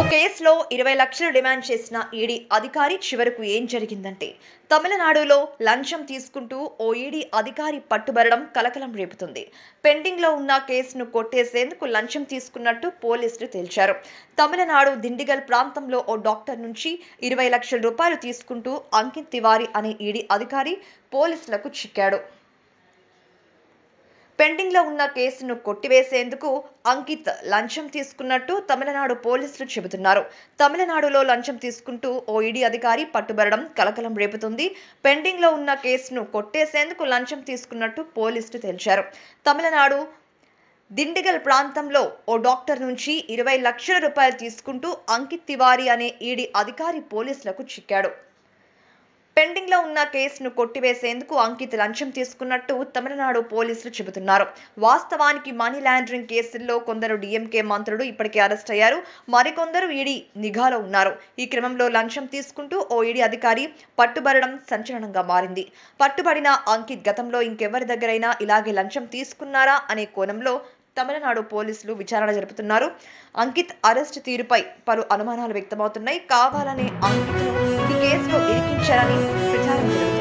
ఓ కేసులో ఇరవై లక్షలు డిమాండ్ చేసిన ఈడీ అధికారి చివరకు ఏం జరిగిందంటే తమిళనాడులో లంచం తీసుకుంటూ ఓ ఈడీ అధికారి పట్టుబడడం కలకలం రేపుతుంది పెండింగ్ లో ఉన్న కేసును కొట్టేసేందుకు లంచం తీసుకున్నట్టు పోలీసులు తేల్చారు తమిళనాడు దిండిగల్ ప్రాంతంలో ఓ డాక్టర్ నుంచి ఇరవై లక్షల రూపాయలు తీసుకుంటూ అంకిత్ తివారీ అనే ఈడీ అధికారి పోలీసులకు చిక్కాడు పెండింగ్ లో ఉన్న కేసును కొట్టివేసేందుకు అంకిత్ లంచం తీసుకున్నట్టు తమిళనాడు పోలీసులు చెబుతున్నారు తమిళనాడులో లంచం తీసుకుంటూ ఓ ఈడీ అధికారి పట్టుబడడం కలకలం రేపుతుంది పెండింగ్ లో ఉన్న కేసును కొట్టేసేందుకు లంచం తీసుకున్నట్టు పోలీసులు తేల్చారు తమిళనాడు దిండిగల్ ప్రాంతంలో ఓ డాక్టర్ నుంచి ఇరవై లక్షల రూపాయలు తీసుకుంటూ అంకిత్ తివారీ అనే ఈడీ అధికారి పోలీసులకు చిక్కాడు పెండింగ్ లో ఉన్న కేసును కొట్టివేసేందుకు అంకిత్ లంచం తీసుకున్నట్టు తమిళనాడు పోలీసులు చెబుతున్నారు వాస్తవానికి మనీ లాండరింగ్ కేసుల్లో కొందరు డీఎంకే మంత్రులు ఇప్పటికే అరెస్ట్ అయ్యారు మరికొందరు ఈడీ నిఘాలో ఉన్నారు ఈ క్రమంలో లంచం తీసుకుంటూ ఓ ఈడీ అధికారి పట్టుబడడం సంచలనంగా మారింది పట్టుబడిన అంకిత్ గతంలో ఇంకెవరి దగ్గరైనా ఇలాగే లంచం తీసుకున్నారా అనే కోణంలో తమిళనాడు పోలీసులు విచారణ జరుపుతున్నారు అంకిత్ అరెస్ట్ తీరుపై పలు అనుమానాలు వ్యక్తమవుతున్నాయి కావాలనే అంకిత్ను ఈ కేసులో ఇరికించారని ప్రచారం జరుగుతుంది